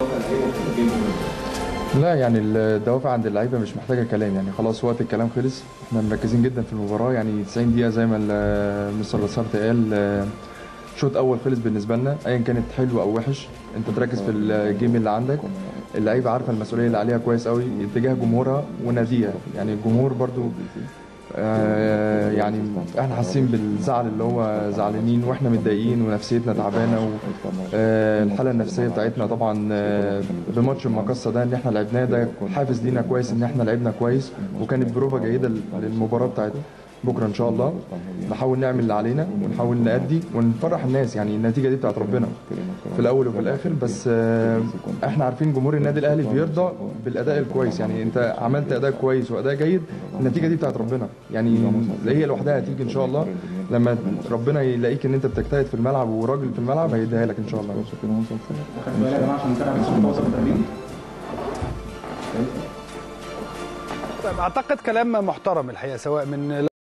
لا يعني الدوافع عند اللعيبه مش محتاجه كلام يعني خلاص وقت الكلام خلص احنا مركزين جدا في المباراه يعني 90 دقيقه زي ما ال- مستر لاسارت قال آه، شوط اول خلص بالنسبه لنا ايا كانت حلو او وحش انت تركز في الجيم اللي عندك اللعيبه عارفه المسؤوليه اللي عليها كويس قوي اتجاه جمهورها وناديها يعني الجمهور برضو آه، يعني احنا حاسين بالزعل اللي هو زعلانين واحنا متضايقين ونفسيتنا تعبانه و آه، الحاله النفسيه بتاعتنا طبعا آه، بماتش المقصه ده ان احنا لعبناه ده حافز لينا كويس ان احنا لعبنا كويس وكانت بروفه جيده للمباراه بتاعت بكره ان شاء الله نحاول نعمل اللي علينا ونحاول نأدي ونفرح الناس يعني النتيجه دي بتاعت ربنا في الاول وفي الاخر بس آه، احنا عارفين جمهور النادي الاهلي بيرضى بالاداء الكويس يعني انت عملت اداء كويس واداء جيد النتيجه دي بتاعت ربنا يعني هي لوحدها هتيجي ان شاء الله لما ربنا يلاقيك ان انت بتجتهد في الملعب وراجل في الملعب هيديها لك ان شاء الله يا جماعه عشان نتابع بس متوسط التمرين طيب اعتقد كلام محترم الحقيقه سواء من